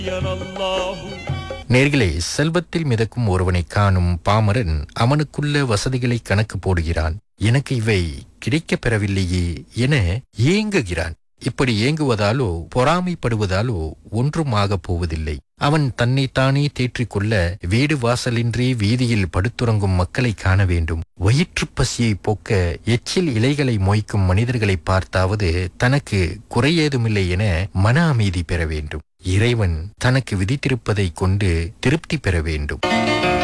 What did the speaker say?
நேர்களே செல்வத்தில் மிதக்கும் ஒருவனை காணும் பாமரன் அவனுக்குள்ள வசதிகளை கணக்கு போடுகிறான் எனக்கு இவை கிடைக்கப் பெறவில்லையே என ஏங்குகிறான் இப்படி ஏங்குவதாலோ பொறாமைப்படுவதாலோ ஒன்றும் ஆகப் போவதில்லை அவன் தன்னைத்தானே தேற்றிக் கொள்ள வீடு வாசலின்றி வீதியில் படுத்துறங்கும் மக்களை காண வேண்டும் வயிற்றுப் பசியை போக்க எச்சில் இலைகளை மொய்க்கும் மனிதர்களை பார்த்தாவது தனக்கு குறையேதுமில்லை என மன அமைதி பெற வேண்டும் இறைவன் தனக்கு விதித்திருப்பதை கொண்டு திருப்தி பெற வேண்டும்